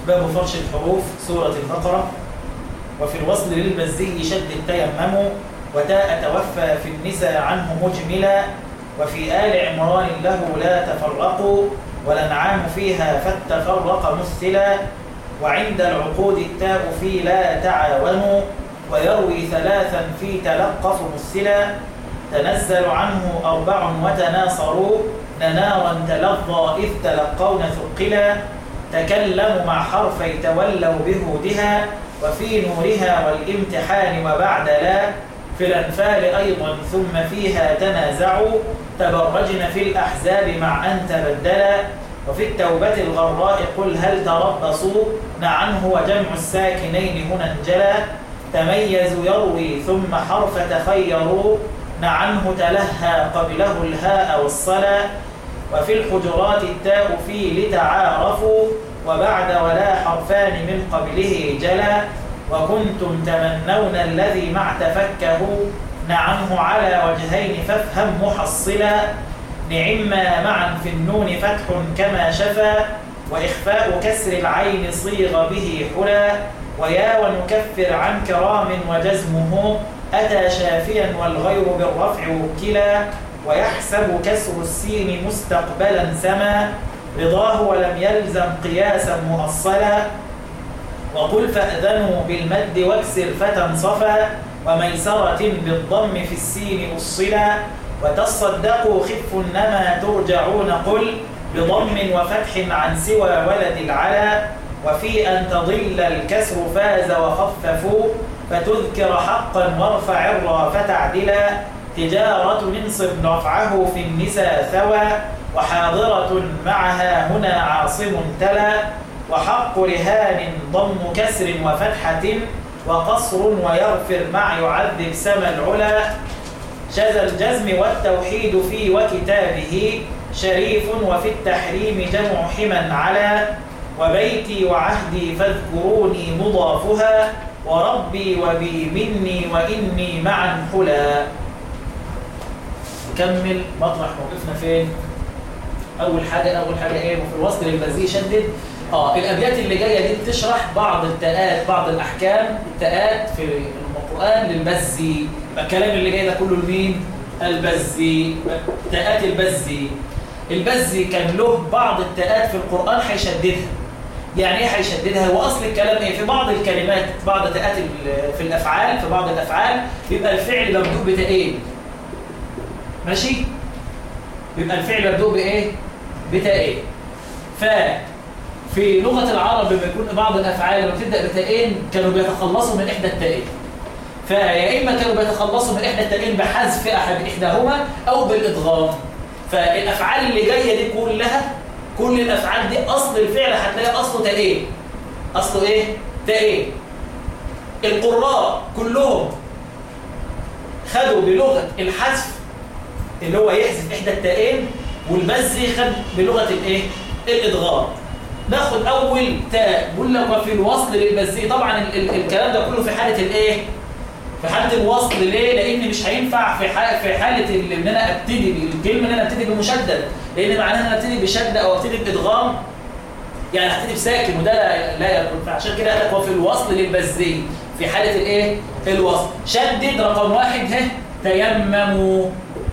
باب فرش الحروف سورة البقرة وفي الوصل للبزي شد التيمم وتاء توفى في النساء عنه مجملا وفي آل عمران له لا تفرقوا والأنعام فيها فالتفرق مثلا وعند العقود التاء في لا تعاونوا ويروي ثلاثا في تلقف مسلا تنزل عنه أربع وتناصروا ننارا تلظى إذ تلقون ثقلا تكلموا مع حرفي تولوا بهودها وفي نورها والامتحان وبعد لا في الأنفال أيضا ثم فيها تنازعوا تبرجن في الأحزاب مع أن تبدلا وفي التوبة الغراء قل هل تربصوا نعنه وجمع الساكنين هنا انجلا تميزوا يروي ثم حرف تخيروا نعنه تلهى قبله الهاء والصلا وفي الحجرات التاء في لتعارفوا وبعد ولا حرفان من قبله جلا وكنتم تمنون الذي مع تفكه نعنه على وجهين فافهم محصلا نعما معا في النون فتح كما شفا وإخفاء كسر العين صيغ به حلا ويا ونكفر عن كرام وجزمه أتى شافيا والغير بالرفع وكلا ويحسب كسر السين مستقبلا سما رضاه ولم يلزم قياسا مؤصلا وقل فأذنوا بالمد واكسر فتى صفا وميسرة بالضم في السين أصلا وتصدقوا خف نما ترجعون قل بضم وفتح عن سوى ولد العلا وفي أن تضل الكسر فاز وخففوا فتذكر حقا وارفع الرا فتعدلا تجارة ننصب رفعه في النساء ثوى وحاضرة معها هنا عاصم تلا وحق رهان ضم كسر وفتحة وقصر ويغفر مع يعذب سما العلا شذا الجزم والتوحيد في وكتابه شريف وفي التحريم جمع حما على وبيتي وعهدي فاذكروني مضافها وربي وبي مني وإني معا حلا نكمل مطرح موقفنا فين أول حاجة أول حاجة إيه وفي الوصل للبزي شدد آه الأبيات اللي جاية دي بتشرح بعض التاءات بعض الأحكام التاءات في القرآن للبزي يبقى الكلام اللي جاي ده كله لمين؟ البزي تاءات البزي البزي كان له بعض التاءات في القرآن هيشددها يعني ايه هيشددها هو اصل الكلام ايه في بعض الكلمات بعض تاءات في الافعال في بعض الافعال بيبقى الفعل مبدوء بتاءين ماشي بيبقى الفعل مبدوء بايه بتاءين ف في لغه العرب لما يكون بعض الافعال لما بتبدا بتاءين كانوا بيتخلصوا من احدى التاءين فيا اما كانوا بيتخلصوا من احدى التاءين بحذف احد احداهما او بالادغام فالافعال اللي جايه دي كلها كل الافعال دي اصل الفعل هتلاقي اصله تاءين اصله ايه تاءين القراء كلهم خدوا بلغه الحذف اللي هو يحذف احدى التاءين والبزي خد بلغه الايه الادغام ناخد اول تاء بقول لك وفي الوصل للبزي طبعا ال ال الكلام ده كله في حاله الايه في حاله الوصل ليه لان مش هينفع في حاله في حاله ان انا ابتدي بالكلمه ان انا ابتدي بمشدد لان معناها ان انا ابتدي بشده او ابتدي بادغام يعني هبتدي بساكن وده لا, لا يكون فعشان كده قال لك وفي الوصل للبزي في حاله الايه الوصل شدد رقم واحد ها تيمموا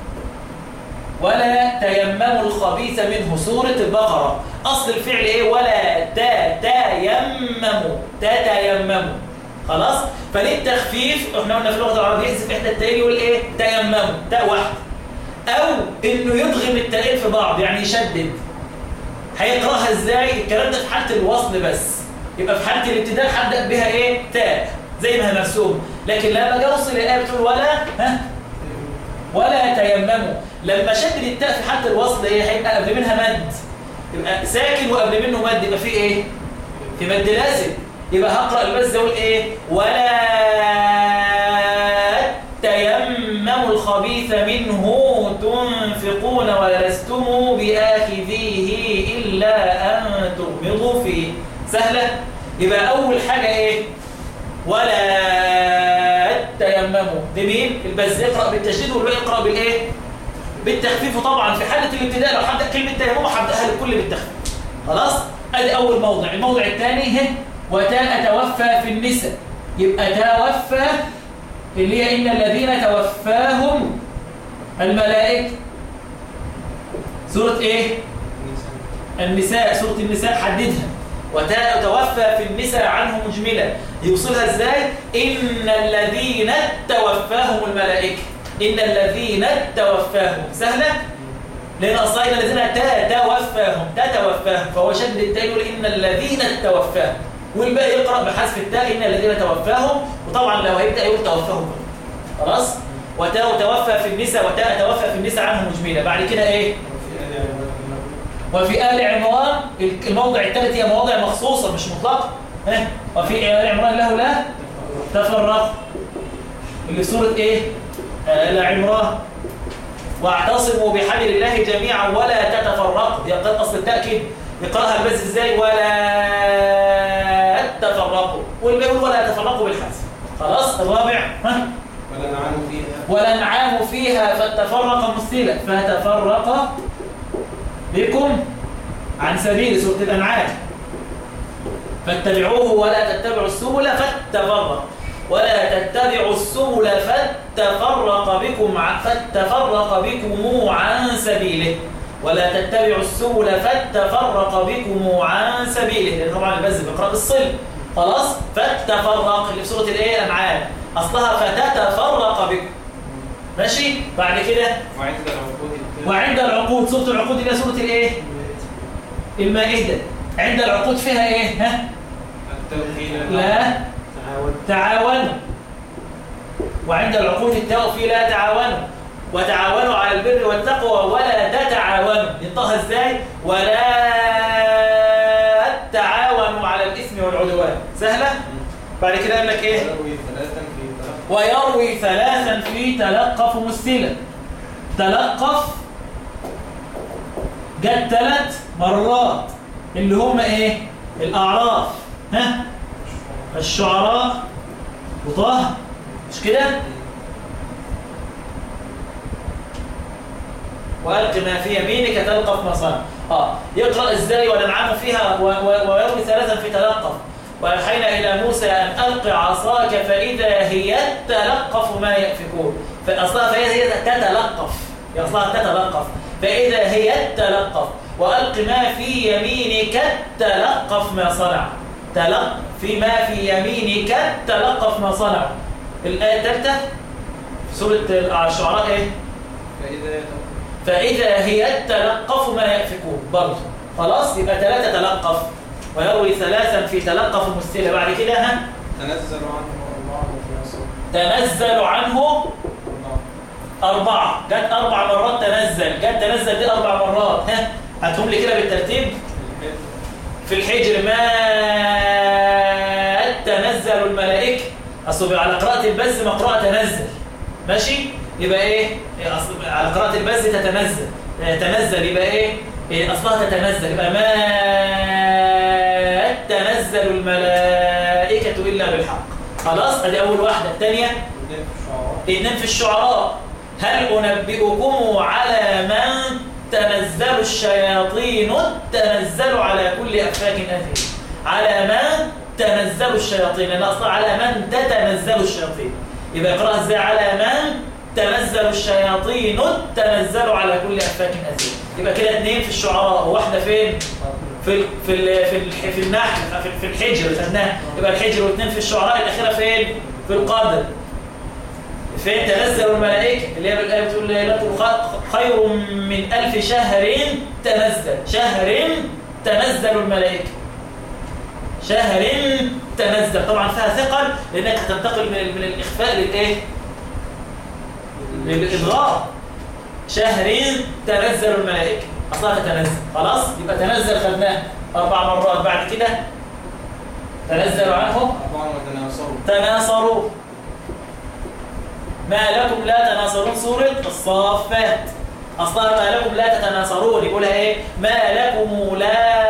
ولا تيمموا الخبيث منه سورة البقرة أصل الفعل إيه ولا تا تيمموا تتيمموا خلاص فللتخفيف احنا قلنا في اللغة العربية يحذف إحدى التاءين يقول إيه تيمموا تاء واحد أو إنه يدغم التاءين في بعض يعني يشدد هيقراها إزاي الكلام ده في حالة الوصل بس يبقى في حالة الابتداء هبدأ بها إيه تاء زي ما هي مرسوم لكن لما اجي اوصل الايه بتقول ولا ها ولا تيمموا لما شدد التاء في حالة الوصل ايه هيبقى قبل منها مد يبقى ساكن وقبل منه مد يبقى في ايه في مد لازم يبقى هقرا البز اقول ايه ولا تيمموا الخبيث منه تنفقون ولستم باخذيه الا ان تغمضوا فيه سهله يبقى اول حاجه ايه ولا تيمموا دي مين البز يقرا بالتشديد والباقي يقرا بالايه بالتخفيف طبعا في حاله الابتداء لو حد كلمه تيمم هبداها للكل بالتخفيف خلاص ادي اول موضع الموضع الثاني هي وتاء توفى في النساء يبقى توفى اللي هي ان الذين توفاهم الملائكه سوره ايه النساء سوره النساء حددها وتاء توفى في النساء عنه مجملة يوصلها ازاي ان الذين توفاهم الملائكه ان الذين توفاهم سهله لان اصلا الذين تتوفاهم تتوفاهم فهو شد التاء يقول ان الذين توفاهم والباقي يقرا بحذف التاء ان الذين توفاهم وطبعا لو هيبدا يقول توفاهم خلاص وتاء توفى في النساء وتاء توفى في النساء عنه مجمله بعد كده ايه وفي آل عمران الموضع الثالث هي مواضع مخصوصة مش مطلقة ها وفي آل عمران له لا تفرق اللي سورة ايه آل عمران واعتصموا بحبل الله جميعا ولا تتفرقوا دي قد اصل التاكيد يقراها بس ازاي ولا تفرقوا واللي ولا تفرقوا بالحذف خلاص الرابع ها ولا نعام فيها ولا نعام فيها فتفرق مثلا فتفرق بكم عن سبيل سورة الأنعام فاتبعوه ولا تتبعوا السبل فاتفرق ولا تتبعوا السبل فاتفرق بكم عن فاتفرق بكم عن سبيله ولا تتبعوا السبل فاتفرق بكم عن سبيله لأن طبعا البز بيقرأ بالصل خلاص فاتفرق اللي في سورة الايه الأنعام أصلها فتتفرق بكم ماشي بعد كده وعند العقود وعند العقود سورة العقود اللي هي سورة الايه المائدة عند العقود فيها ايه ها التوكيل لا تعاون تعاونوا وعند العقود التاء في لا تعاونوا وتعاونوا على البر والتقوى ولا تتعاونوا ينطقها ازاي ولا تعاونوا على الاثم والعدوان سهله بعد كده قال لك ايه يروي ثلاثا في ثلاث ويروي ثلاثا في تلقف مسلا تلقف جت ثلاث مرات اللي هم ايه الاعراف ها الشعراء وطه مش كده والق ما في يمينك تلقف ما صنع اه يقرا ازاي وننعم فيها و- و- ويروي ثلاثا في تلقف واوحينا الى موسى ان الق عصاك فاذا هي تلقف ما يافكون فاصلها فهي هي تتلقف هي اصلها تتلقف فاذا هي تلقف والق ما في يمينك تلقف ما صنع تلق في ما في يمينك تلقف ما صنع الايه الثالثه في سوره الشعراء ايه فإذا فإذا هي تلقف ما يأفكون برضه خلاص يبقى ثلاثة تلقف ويروي ثلاثا في تلقف مستلة بعد كده ها تنزل عنه أربعة في أصل تنزل عنه أربعة جت أربع مرات تنزل جت تنزل دي أربع مرات ها هاتهم لي كده بالترتيب في الحجر ما تنزل الملائكة أصل على قراءة البز مقراءة تنزل ماشي يبقى إيه إيه أصل على قراءة البز تتنزل آه، تنزل يبقى إيه إيه أصلها تتنزل يبقى ما تنزل الملائكة إلا بالحق خلاص أدي أول واحدة الثانية اتنين في الشعراء هل أنبئكم على من تنزل الشياطين تنزل على كل أفاك أثيم على من تنزل الشياطين لأن أصلا على من تتنزل الشياطين يبقى يقرأها ازاي على من تنزل الشياطين تنزل على كل أفاك أثيم يبقى كده اتنين في الشعراء وواحدة فين؟ في ال في ال في ال في النحل في, في الحجر خدناها يبقى الحجر واثنين في الشعراء الأخيرة فين؟ في القدر فين تنزل الملائكة اللي هي بالآية بتقول ليلة خ- خير من ألف شهر تنزل شهر تنزل الملائكة شهر تنزل طبعا فيها ثقل لأنك هتنتقل من, ال- من الإخفاء للإيه؟ للإضغام شهر تنزل الملائكة أصلا تتنزل خلاص يبقى تنزل خدناه أربع مرات بعد كده تنزل عنهم أربعة وتناصروا تناصروا ما لكم لا تناصرون سورة الصافات أصلا ما لكم لا تتناصرون يقولها إيه ما لكم لا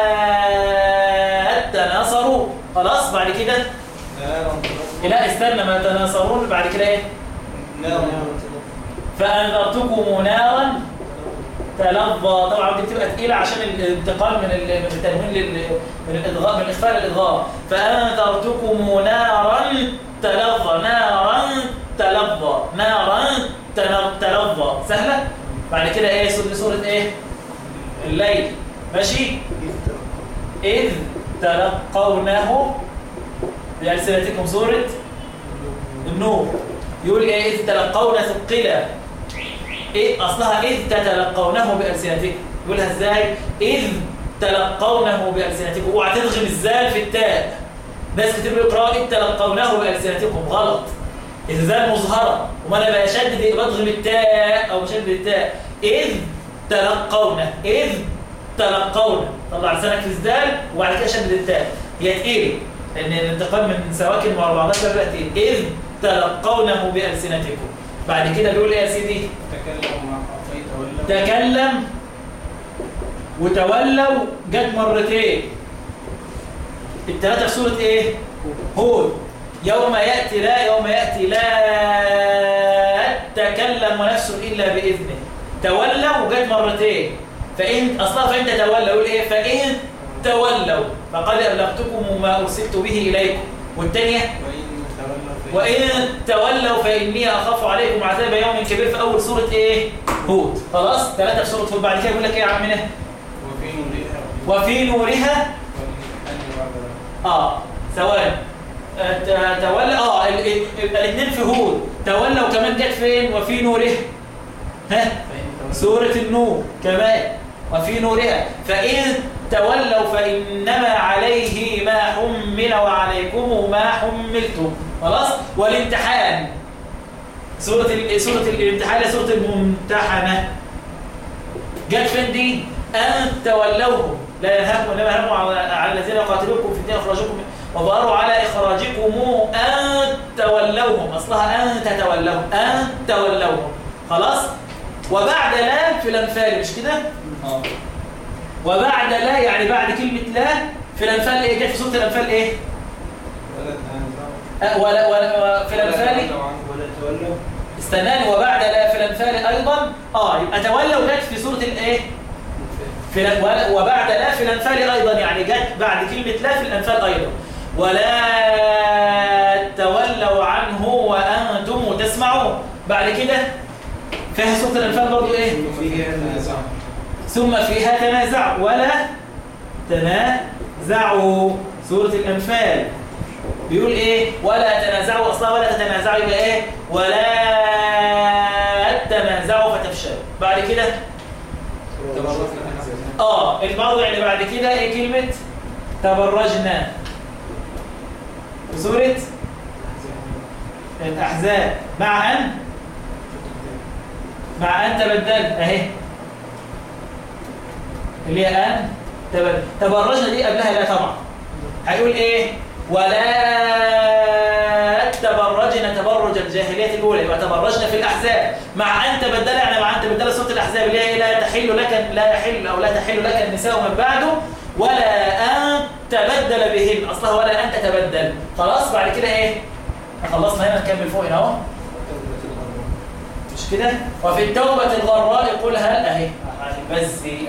تناصروا خلاص بعد كده نارا لا استنى ما تناصرون بعد كده إيه نارا فأنذرتكم نارا تلظى طبعا دي بتبقى تقيله عشان الانتقال من ال- من التنوين لل من الادغام من الاخفاء للادغام فانذرتكم نارا تلظى نارا تلظى نارا تل- تلظى سهله بعد كده ايه سوره سوره ايه الليل ماشي إذ تلقونه بألسنتكم سورة النور يقول إيه إذ تلقون ثقلا إيه أصلها إذ تتلقونه بألسنتكم يقولها إزاي إذ تلقونه بألسنتكم اوعى تلغم الزال في التاء ناس كتير بيقرأوا إذ تلقونه بألسنتكم غلط الزال مظهرة وما أنا بشدد بضغم التاء أو بشدد التاء إذ تلقونه إذ تلقون طلع لسانك في الزال وبعد كده شدد التاء هي تقيل لان الانتقال من سواكن مع بعضها بقى تقيل اذ تلقونه بالسنتكم بعد كده بيقول ايه يا سيدي تكلم مع حرفي تولوا تكلم وتولوا جت مرتين الثلاثه في سوره ايه هود يوم ياتي لا يوم ياتي لا تكلم نفس الا باذنه تولوا وجت مرتين فإن أصلا فإن تتولوا يقول إيه فإن تولوا فقد أبلغتكم ما أرسلت به إليكم والثانية وإن تولوا وإن تولوا فإني أخاف عليكم عذاب يوم كبير في أول سورة إيه هود خلاص ثلاثة في سورة هود بعد كده يقول لك إيه يا عمنا وفي نورها وفي نورها والأن بعد آه ثواني آه، ت- تولى اه ال- ال- الاثنين في هود تولوا كمان جت فين وفي نورها ها فإن تولوا سورة النور كمان وفي نورها فإن تولوا فإنما عليه ما حمل وعليكم ما حملتم خلاص والامتحان سورة ال- سورة الامتحان هي سورة الممتحنة جت فين دي أن تولوهم لا ينهاكم إنما ينهاكم على على الذين يقاتلوكم في الدين أخرجوكم وظهروا على إخراجكم أن تولوهم أصلها أن تتولوهم أن تولوهم خلاص وبعد لا في الأنفال مش كده آه. وبعد لا يعني بعد كلمة لا في الأنفال إيه جت في سورة الأنفال إيه ولا تنازعوا أه ولا ولا في الأنفال ولا تولوا استناني وبعد لا في الأنفال أيضا آه يبقى تولوا جت في سورة الإيه في ال- ولا- وبعد لا في الأنفال أيضا يعني جت بعد كلمة لا في الأنفال أيضا ولا تولوا عنه وأنتم تسمعون بعد كده فيها سورة الأنفال برضو إيه فيها تنازعوا ثم فيها تنازعوا ولا تنازعوا سورة الأنفال بيقول إيه ولا تنازعوا أصلا ولا تتنازعوا يبقى إيه ولا تنازعوا فتفشلوا بعد كده تبرزنا آه الموضع اللي بعد كده إيه كلمة تبرجنا سورة الأحزاب مع أن مع أن تبدل أهي اللي هي أن تبدل تبرجنا دي قبلها لا طبعا هيقول إيه ولا تبرجنا تبرج الجاهلية الأولى يبقى تبرجنا في الأحزاب مع أن تبدل يعني مع أن تبدل سورة الأحزاب اللي هي لا تحل لك لا يحل أو لا تحل لك النساء من بعده ولا أن تبدل بهن أصلها ولا أن تتبدل خلاص بعد كده إيه خلصنا هنا نكمل فوق هنا أهو مش كده وفي التوبة الغراء قل هل أهي بس دي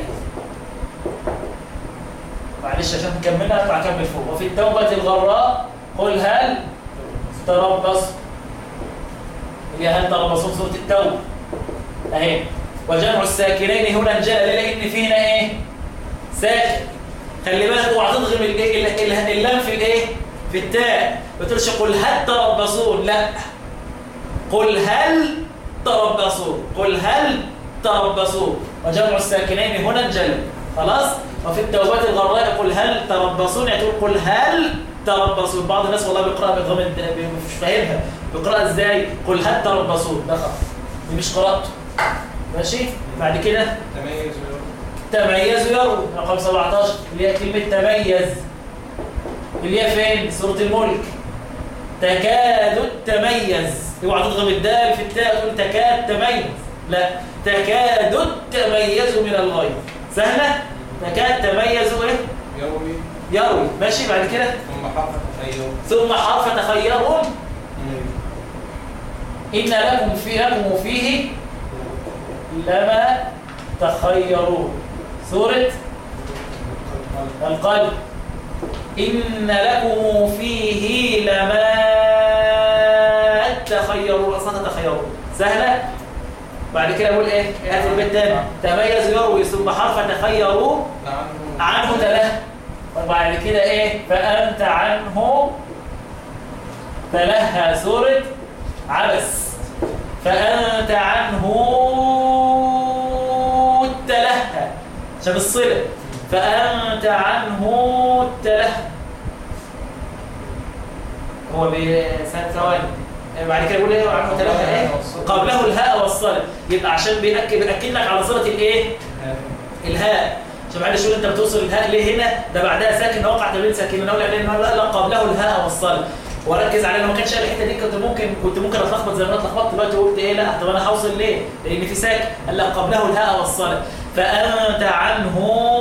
معلش عشان نكملها اطلع كمل فوق وفي التوبة الغراء قل هل تربص اللي هي هل تربصون سورة التوبة اهي وجمع الساكنين هنا انجلى لان في هنا ايه ساكن خلي بالك اوعى تضغم ال- ال- ال- اللام في الايه في التاء ما تقولش قل هل تربصون لا قل هل تربصون قل هل تربصون وجمع الساكنين هنا انجلى خلاص وفي التوبات الغراء قل هل تربصون يعني تقول قل هل تربصون بعض الناس والله بيقرأها بإضغام الد- بي- مش فاهمها بيقرأها ازاي قل هل تربصون ده خطأ دي مش قراءته ماشي بعد كده تميز ويرد تميز يروي رقم 17 اللي هي كلمة تميز اللي هي فين؟ سورة الملك تكاد تميز اوعى تضغم الدال في التاء تقول تكاد تميز لا تكاد تميز من الغيظ سهلة؟ تكاد تميز ايه؟ يروي يروي ماشي بعد كده ثم حرف تخير ثم حرف تخيرهم إن لكم في لكم فيه لما تخيروا سورة القلب إن لكم فيه لما تخيروا أصلا تخيروا سهلة بعد كده أقول إيه هات البيت تاني تميز يروي ثم حرف تخيروا عنه عنه تله وبعد كده إيه فأنت عنه تلهى سورة عبس فأنت عنه تلهى عشان الصلة فأنت عنه تلهى هو بسنة ثواني بعد كده يقول ايه عنه تلهى ايه قبله الهاء والصلة يبقى عشان بيأكد بيأكد لك على صلة الايه الهاء عشان معلش يقول انت بتوصل الهاء ليه هنا ده بعدها ساكن وقع تبين ساكن نقول لان لا قبله الهاء والصلة وركز عليه لو ما كانش قال الحته دي كنت ممكن كنت ممكن اتلخبط زي ما انا اتلخبطت دلوقتي وقلت ايه لا طب انا هوصل ليه؟ لان في ساكن قال لك قبله الهاء والصلة فانت عنه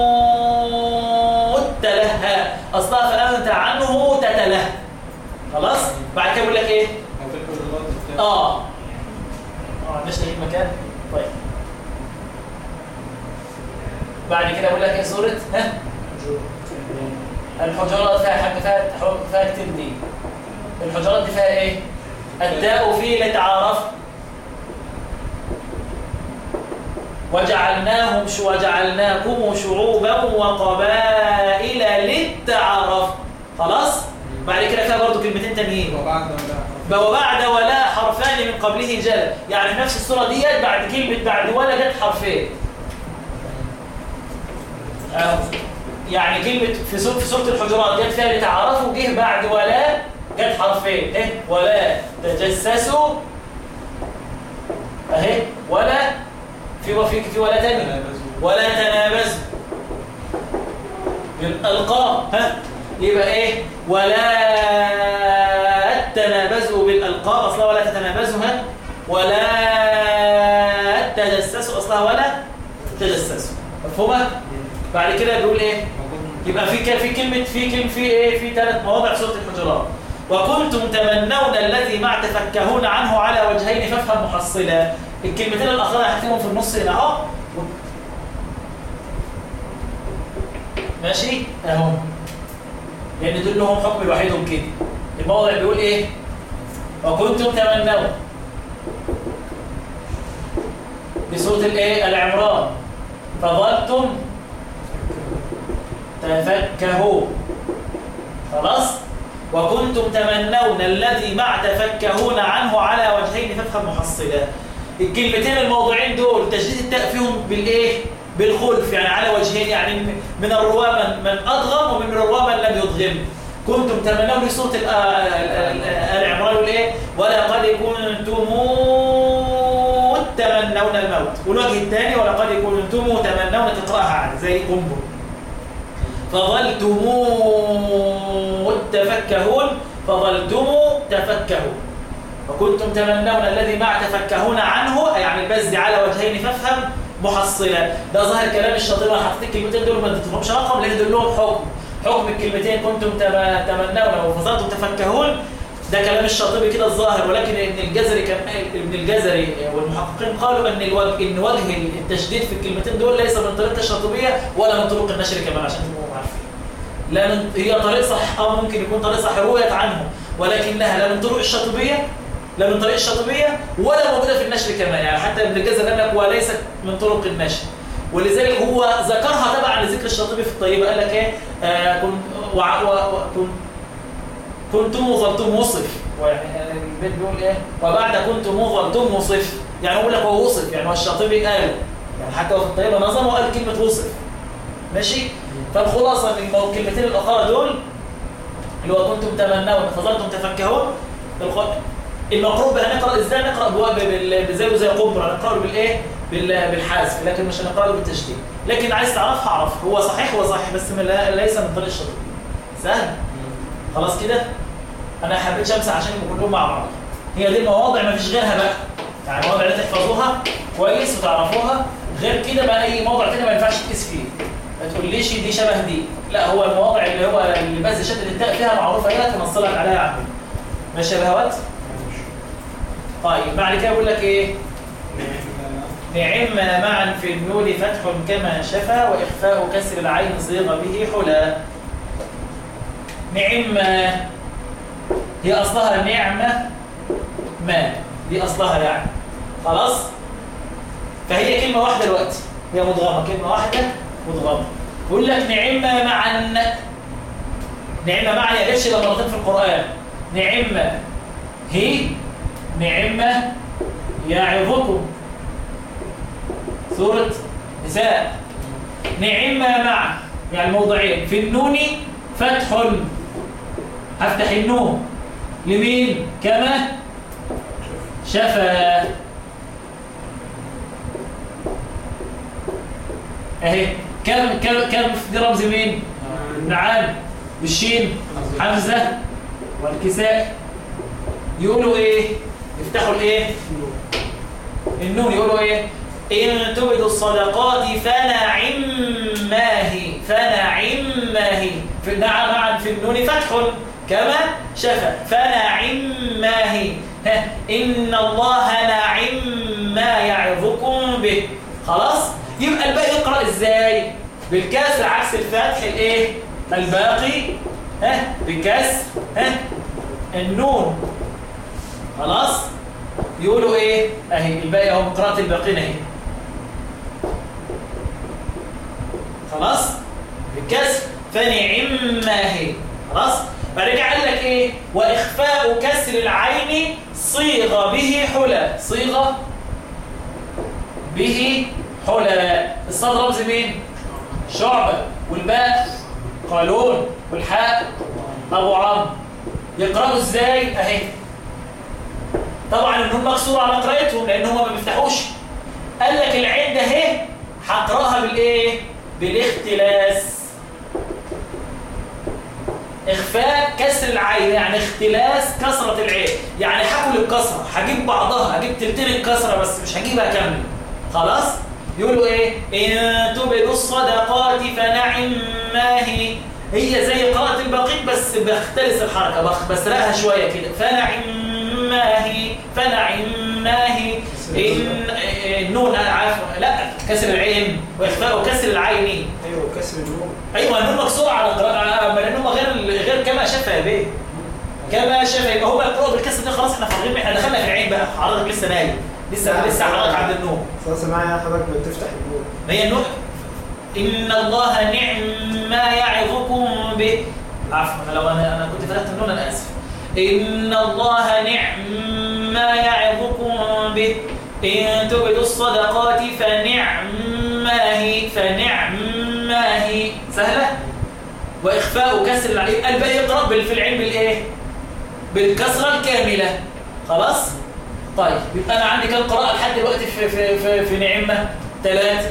تلهى اصلها فانت عنه تتلهى خلاص؟ بعد كده بيقول لك ايه؟ وفي الحجرات التالية. اه اه مش لاقيين مكان طيب بعد كده بقول لك ايه سوره ها الحجرات فيها حاجه فيها فيها كتير دي الحجرات دي فيها ايه الداء فيه لتعارف وجعلناهم شو وجعلناكم شعوبا وقبائل للتعارف خلاص بعد كده فيها برضو كلمتين تانيين وبعد ولا وبعد ولا حرفان من قبله جل يعني في نفس الصورة ديت بعد كلمة بعد ولا جت حرفين أهو. يعني كلمة في سورة في سورة الحجرات جت فيها لتعارفوا جه بعد ولا جت حرفين ايه ولا تجسسوا اهي ولا في وفي في ولا تاني ولا تنابزوا بالألقاب ها يبقى ايه ولا تنابزوا بالألقاب أصلا ولا تتنابزوا ها ولا تجسسوا أصلها ولا تجسسوا مفهومة؟ بعد كده بيقول ايه يبقى في ك- في كلمة في كلمة في ايه في ثلاث مواضع في سورة الحجرات وكنتم تمنون الذي مع تفكهون عنه على وجهين فافهم محصلا الكلمتين الأخرى هكتبهم في النص هنا اهو ماشي اهو لان دول لهم حكم لوحدهم كده الموضع بيقول ايه وكنتم تمنون في سوره الايه العمران فظلتم تفكهوا خلاص وكنتم تمنون الذي مع تفكهون عنه على وجهين فافهم محصلا الكلمتين الموضوعين دول تجديد التاء فيهم بالايه بالخلف يعني على وجهين يعني من الرواه من, من ادغم ومن الرواه من لم يدغم كنتم تمنون في سوره ال- ال- ال- ال عمران يقول ايه ولقد كنتم تمنون الموت والوجه الثاني ولقد كنتم تمنون تقراها عن زي قنبل فظلتم تفكهون فظلتم تفكهون وكنتم تمنون الذي مع تفكهون عنه يعني البز على وجهين فافهم محصلا ده ظاهر كلام الشاطبي انا حطيت الكلمتين دول ما اديتهمش رقم لان دول لهم حكم حكم الكلمتين كنتم تم- تمنون وفظلتم تفكهون ده كلام الشاطبي كده الظاهر ولكن ابن الجزري كان ابن الجزري والمحققين قالوا ان الوجه ان وجه التشديد في الكلمتين دول ليس من طريقه الشاطبيه ولا من طرق النشر كمان عشان تبقوا عارفين لا من هي طريق صح او ممكن يكون طريق صح رويت عنه ولكنها لا من طرق الشاطبيه لا من طريق الشاطبيه ولا موجوده في النشر كمان يعني حتى ابن الجزري قال لك وليست من طرق النشر ولذلك هو ذكرها تبعا لذكر الشاطبي في الطيبه قال لك ايه آه كن وع- و- و- كن كنتم وظلتم وصف يعني البيت بيقول ايه وبعد كنتم وظلتم وصف يعني يقول لك هو وصف يعني هو الشاطبي قال يعني حتى هو في الطيبه نظم وقال كلمه وصف ماشي فالخلاصه ان المو- الكلمتين الاخرى دول اللي هو كنتم تمنون فظلتم تفكهون الخ- المقروب هنقرا ازاي نقرا بوا- بال- بزي زي قبر هنقرا بالايه بال- بالحذف لكن مش هنقرا بالتشديد لكن عايز تعرفها اعرف هو صحيح هو صحيح بس من لا- ليس من طريق الشاطبي سهل خلاص كده انا حبيت امسح عشان يبقوا كلهم مع بعض هي دي المواضع ما فيش غيرها بقى يعني المواضع اللي تحفظوها كويس وتعرفوها غير كده بقى اي موضع تاني ما ينفعش تقيس فيه ما تقوليش دي شبه دي لا هو المواضع اللي هو اللي بس شدد التاء فيها معروفه هي تنصلك عليها يا عم ماشي يا بهوات طيب بعد كده بقول لك ايه نعم معا في النون فتح كما شفى وإخفاء كسر العين صيغ به حلا نعم هي أصلها نعمة ما دي أصلها يعني خلاص فهي كلمة واحدة دلوقتي هي مضغمة كلمة واحدة مضغمة بيقول لك نعم معا نعم معا يا جاتش إلا مرتين في القرآن نعم هي نعمة يعظكم سورة نساء نعمة مع يعني الموضعين في النون فتح هفتح النون لمين كما شفا اهي كم كم كم دي رمز مين نعم والشين حمزة والكساء يقولوا ايه يفتحوا الايه النون يقولوا ايه إن تبدوا الصدقات فنعم ما هي فنعم ما هي في نعم معا في النون فتح كما شفى فنعم ما هي ها إن الله نعم ما يعظكم به خلاص يبقى الباقي يقرأ ازاي بالكسر عكس الفتح الايه الباقي ها بالكسر ها النون خلاص يقولوا ايه اهي الباقي اهو قراءه الباقين اهي خلاص بالكسر فنعم ما هي خلاص بعد كده قال لك ايه واخفاء كسر العين صيغ به حلى صيغه به حلى الصاد رمز مين شعبه والباء قالون والحاء ابو عمرو يقراوا ازاي اهي طبعا النون مكسوره على قراءتهم لان هم ما بيفتحوش قال لك العين ده اهي هقراها بالايه بالاختلاس اخفاء كسر العين يعني اختلاس كسره العين يعني هاكل الكسره هجيب بعضها هجيب تلتين الكسره بس مش هجيبها كامله خلاص يقولوا ايه ان تبدوا الصدقات فنعم ما هي هي زي قراءه البقيت بس بختلس الحركه بخ بسرقها شويه كده فنعم ما هي فنعم ما هي إن النون عفوا لا كسر العين واخفاء كسر العين ايوه كسر النون ايوه النون مكسوره على قراءه اما النون غير غير كما شفى به كما شفى يبقى هو القراءه بالكسر ده خلاص احنا فاضيين احنا دخلنا في العين بقى حضرتك لسه نايم لسه لسه حضرتك عند النوم خلاص معايا حضرتك بتفتح النون ما هي النون ان الله نعم ما يعظكم به عفوا لو انا انا كنت فتحت النون انا اسف ان الله نعم ما يعظكم به إن تبدوا الصدقات فنعم ما هي فنعم ما هي سهلة وإخفاء كسر العين الباقي يقرأ بال- في العين بالإيه؟ بالكسرة الكاملة خلاص؟ طيب يبقى أنا عندي كم قراءة لحد دلوقتي في, في, في, في نعمة ثلاثة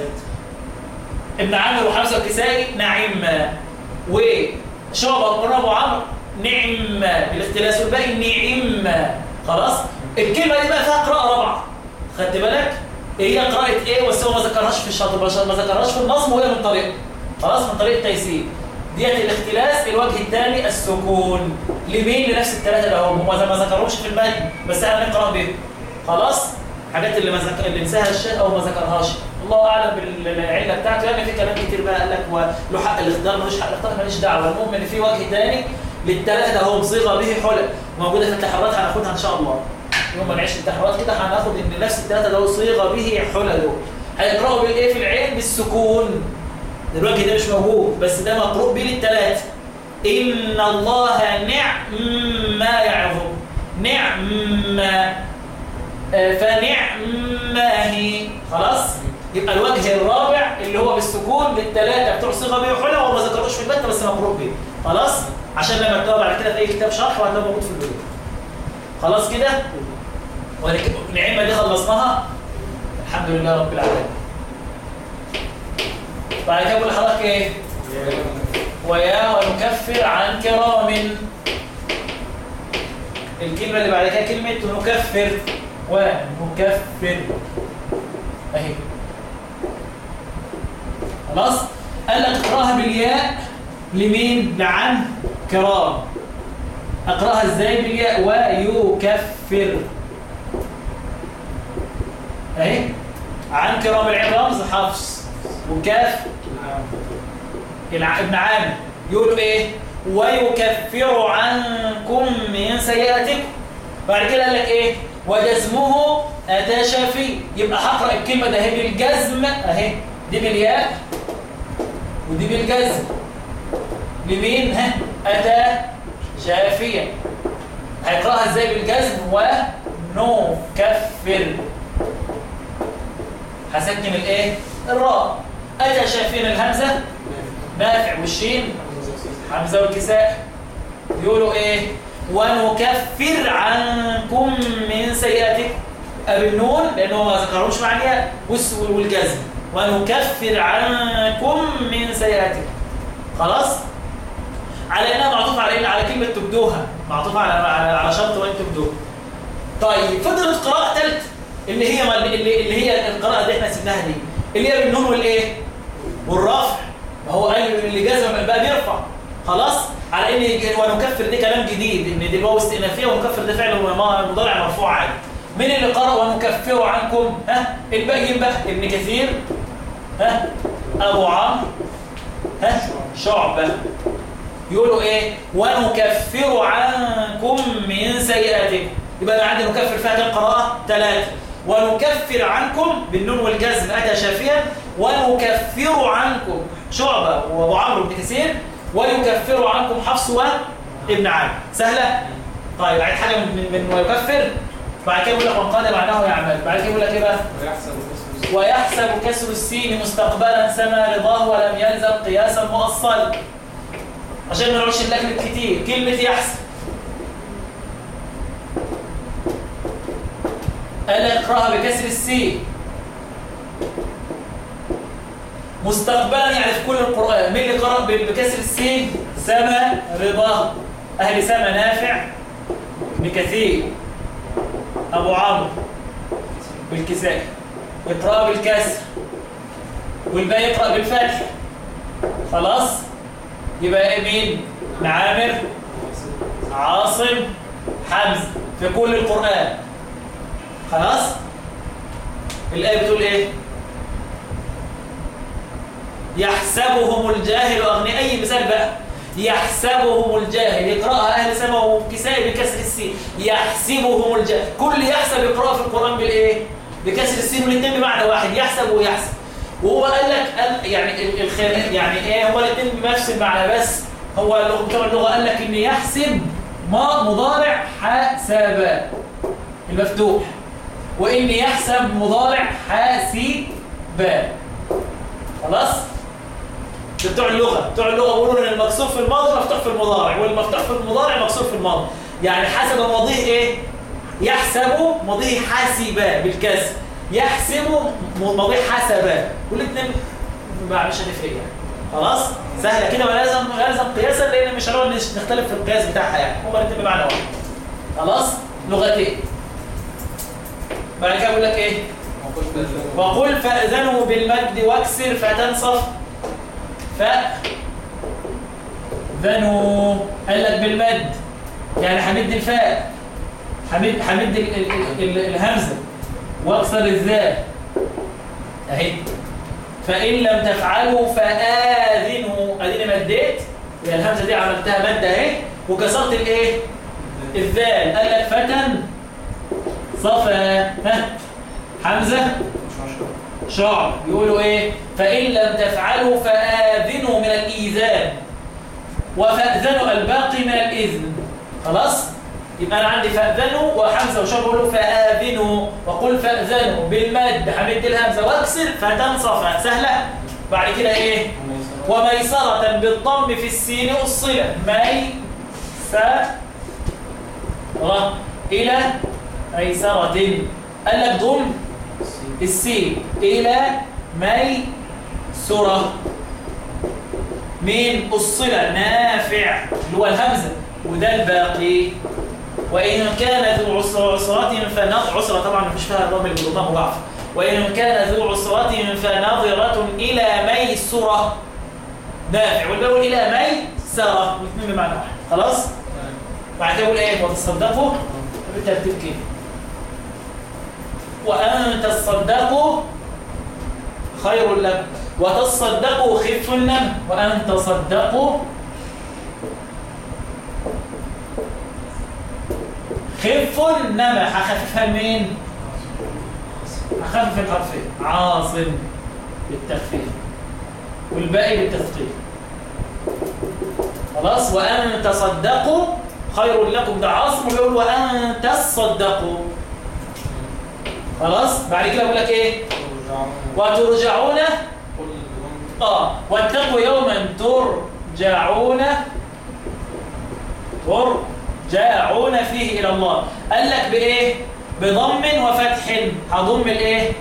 ابن عامر وحمزة والكسائي نعمة وشعبة وقرآن أبو عمرو نعمة بالاختلاس والباقي نعمة خلاص؟ الكلمة دي بقى فيها قراءة رابعة خدت بالك هي قراءة ايه بس هو ما ذكرهاش في الشاطئ ما ذكرهاش في النظم وهي من طريق خلاص من طريق التيسير ديت الاختلاس الوجه الثاني السكون لمين لنفس الثلاثه اللي هم ما ما ذكروش في المتن بس احنا نقرا بيهم خلاص حاجات اللي ما ذكر اللي نساها الشيخ او ما ذكرهاش الله اعلم بالعله بتاعته يعني في كلام كتير بقى قال لك وله حق الاختيار ملوش حق الاختيار ماليش دعوه المهم ان في وجه ثاني للثلاثه ده هم صيغه به حلق موجوده في التحريرات هناخدها ان شاء الله يوم ما نعيش التحريرات كده هناخد ان نفس الثلاثه دول صيغه به حلى دول هيقراوا بالايه في العين بالسكون الوجه ده مش موجود بس ده مقروء به للثلاثه ان الله نعم ما يعظم نعم آه، فنعم ما هي خلاص يبقى الوجه الرابع اللي هو بالسكون للثلاثه بتوع صيغه به حلى وما ذكروش في البتة بس مقروء به خلاص عشان لما تكتبوا بعد كده في اي كتاب شرح وهتلاقوا موجود في الفيديو خلاص كده والنعمة دي خلصناها الحمد لله رب العالمين بعد كده بقول لحضرتك ايه ويا ونكفر عن كرام الكلمة اللي بعد كده كلمة نكفر ونكفر اهي خلاص قال لك اقراها بالياء لمين لعن كرام اقراها ازاي بالياء ويكفر اهي عن كرام العين رمز حفص وكاف الع- ابن عامر يقولوا ايه ويكفر عنكم من سيئاتكم بعد كده قال لك ايه وجزمه اتى شافي يبقى هقرا الكلمه ده اهي بالجزم اهي دي بالياء ودي بالجزم بمين ها اتى شافيا هيقراها ازاي بالجزم ونكفر هسكن الايه الراء اتى شافين الهمزه نافع والشين حمزه والكساء يقولوا ايه ونكفر عنكم من سيئاتكم ابي النون لانه ما ذكروش مع الياء والس- والجزم ونكفر عنكم من سيئاتكم خلاص على انها معطوفه على إيه؟ على كلمه تبدوها معطوفه على على, على شرط وان تبدوها طيب فضلت قراءه ثالثه اللي هي اللي, اللي هي القراءه اللي احنا سيبناها دي اللي هي بالنون والايه والرفع ما هو قال اللي جزم بقى بيرفع خلاص على ان ونكفر دي كلام جديد ان دي الواو استئنافيه ونكفر ده فعل م- مضارع مرفوع عادي مين اللي قرأ ونكفر عنكم ها الباقيين بقى ابن كثير ها ابو عمرو ها شعبه يقولوا ايه ونكفر عنكم من سيئاتكم يبقى انا عندي نكفر فيها كام قراءه ثلاثه ونكفر عنكم بالنون والجزم اتى شافيا ونكفر عنكم شعبه وابو عمرو بن كثير ويكفر عنكم حفص وابن عامر سهله طيب عايز حاجه من من ويكفر بعد كده يقول لك من قال معناه يعمل بعد كده يقول لك ايه بقى ويحسب اسمه ويحسب كسر السين مستقبلا سما رضاه ولم يلزم قياسا مؤصلا عشان ما نقعدش نلكلك كتير كلمة يحسب قال اقراها بكسر السين مستقبلا يعني في كل القرآن مين اللي قرأ ب- بكسر السين سما رضاه أهل سما نافع بكثير أبو عمرو بالكساء اقرأ بالكسر والباقي يقرأ بالفتح خلاص يبقى إيه مين عامر عاصم حمزة في كل القرآن خلاص الآية بتقول إيه يحسبهم الجاهل أغنياء أي مثال بقى يحسبهم الجاهل يقرأها أهل سما وكساء بكسر السين يحسبهم الجاهل كل يحسب يقرأ في القرآن بالإيه بكسر السين والاثنين بمعنى واحد يحسب ويحسب وهو قال لك قال يعني ال- الخ- يعني ايه هو الاثنين بنفس المعنى بس هو اللغة- بتوع اللغه قال لك ان يحسب ما مضارع حسب المفتوح وان يحسب مضارع حاسب خلاص ده بتوع اللغه بتوع اللغه بيقولوا ان المكسور في الماضي مفتوح في المضارع والمفتوح في المضارع مكسور في الماضي يعني حسب ماضيه ايه يحسب ماضيه حاسب بالكسر يحسب م- ماضيه حسب والاثنين ما مش هتفرق يعني خلاص سهله كده ولا لازم لازم قياسا لان مش هنقعد نش- نختلف في القياس بتاعها يعني هما الاثنين بمعنى واحد خلاص لغتين بعد كده بيقول لك ايه وقل فأذنوا بالمد واكسر فتنصف ف ذنوا قال لك بالمد يعني همد الفاء همد همد ال- ال- ال- ال- الهمزه واكسر الذال اهي فان لم تفعلوا فآذنوا اديني مديت هي الهمزه دي عملتها مد اهي وكسرت الايه الذال قال لك فتن صفا ها حمزه شعب يقولوا ايه فإن لم تفعلوا فآذنوا من الإيذان وفأذنوا الباقي من الإذن خلاص يبقى أنا عندي فأذنوا وحمزة وشعب يقولوا فآذنوا وقل فأذنوا بالمد حمد الهمزة واكسر فتنصف سهلة بعد كده ايه وميسرة بالضم في السين الصلة ميسرة إلى ميسرة قال لك ضم السين إلى ميسرة من الصلة نافع اللي هو الهمزة وده الباقي وإن كان ذو عسرة عسرة فنظر عسرة طبعا مش فيها الرمل بالضم مضاعف وإن كان ذو عسرة فنظرة إلى ميسرة نافع والباقي إلى ميسرة والاثنين بمعنى واحد خلاص؟ بعد كده يقول إيه وتصدقوا بالترتيب كده وأن تصدقوا خير لكم وتصدقوا خف النم وأن تصدقوا خف النم هخففها لمين؟ هخفف الحرفين عاصم بالتخفيف والباقي بالتثقيل خلاص وأن تصدقوا خير لكم ده عاصم ويقول وأن تصدقوا خلاص بعد كده يقول لك ايه وترجعون اه واتقوا يوما ترجعون ترجعون فيه الى الله قال لك بايه بضم وفتح هضم الايه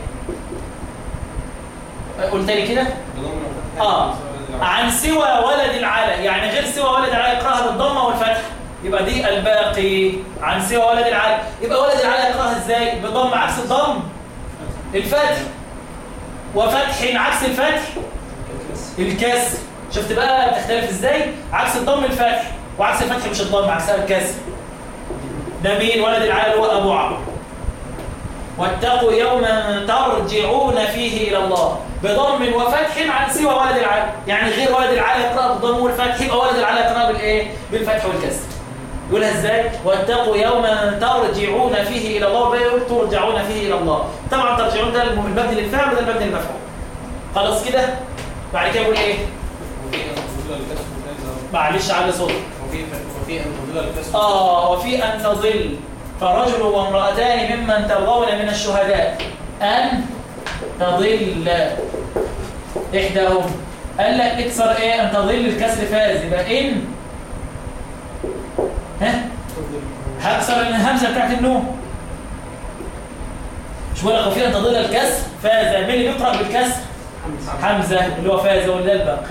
قلت لي كده اه عن سوى ولد العلا يعني غير سوى ولد العلا يقراها بالضمه والفتح يبقى دي الباقي عن سوى ولد العلا يبقى ولد العلا يقراها ازاي بضم عكس الضم الفتح وفتح عكس الفتح الكسر شفت بقى بتختلف ازاي عكس الضم الفتح وعكس الفتح مش الضم عكسها الكسر ده مين ولد العلا هو ابو عمرو واتقوا يوما ترجعون فيه الى الله بضم وفتح عن سوى ولد العلا يعني غير ولد العلا يقرا بالضم والفتح يبقى ولد العلا يقرا بالايه بالفتح والكسر يقولها ازاي واتقوا يوما ترجعون فيه الى الله وبيقول ترجعون فيه الى الله طبعا ترجعون ده المبني للفعل وده المبني للمفعول خلاص كده بعد كده يقول ايه معلش على صوت وفي أن تضل الكسر اه وفي ان تضل فرجل وامرأتان ممن ترضون من الشهداء ان تضل احداهم قال لك اكسر ايه ان تضل الكسر فاز يبقى ان ها هكسر الهمزه بتاعت النون مش بقول لك وفي ان تضل الكسر فاز مين اللي بيقرا بالكسر حمزه اللي هو فاز ولا الباقي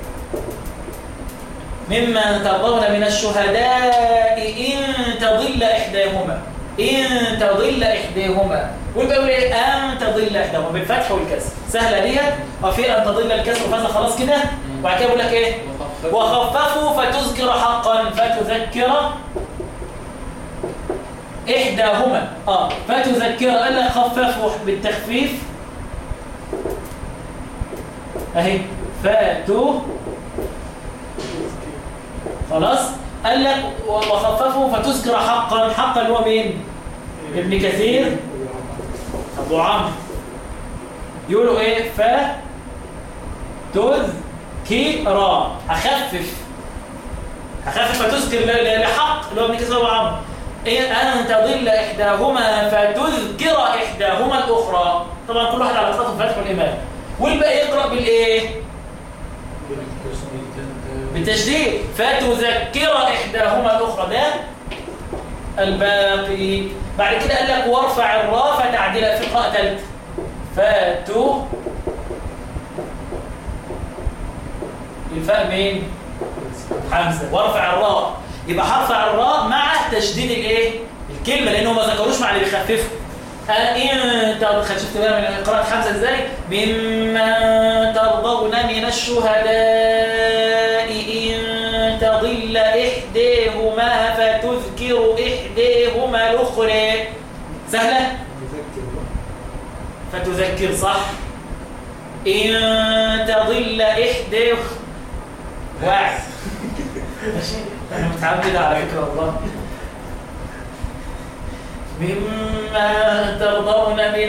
ممن ترضون من الشهداء إن تضل إحداهما إن تضل إحداهما ويبقى يقول إيه أن تضل إحداهما بالفتح والكسر سهلة ديت وفي أن تضل الكسر فاز خلاص كده وبعد كده يقول لك إيه وخففوا فتذكر حقا فتذكر إحداهما آه فتذكر قال لك خففوا بالتخفيف أهي فاتوا خلاص قال لك وخففوا فتذكر حقا حقا اللي هو مين ابن كثير ابو عمرو يقولوا ايه ف تذكر هخفف هخفف فتذكر ل- ل- لحق اللي هو ابن كثير ابو عمرو إيه أن تضل إحداهما فتذكر إحداهما الأخرى طبعا كل واحد على قطعة الفتح والإمام والباقي يقرأ بالإيه؟ بالتشديد فتذكر إحداهما الأخرى ده الباقي بعد كده قال لك وارفع الراء فتعديل في قراءة ثالث فاتو الفاء مين؟ حمزة وارفع الراء يبقى هرفع الراء مع تشديد الايه؟ الكلمة لأنه ما ذكروش مع اللي بيخففوا أن تر- شفت بقى من قراءة حمزة ازاي؟ ممن ترضون من الشهداء إن تضل إحداهما فتذكر إحداهما الأخرى سهلة؟ فتذكر صح إن تضل إحداه واحد ماشي أنا متعمد على فكرة والله مما ترضون من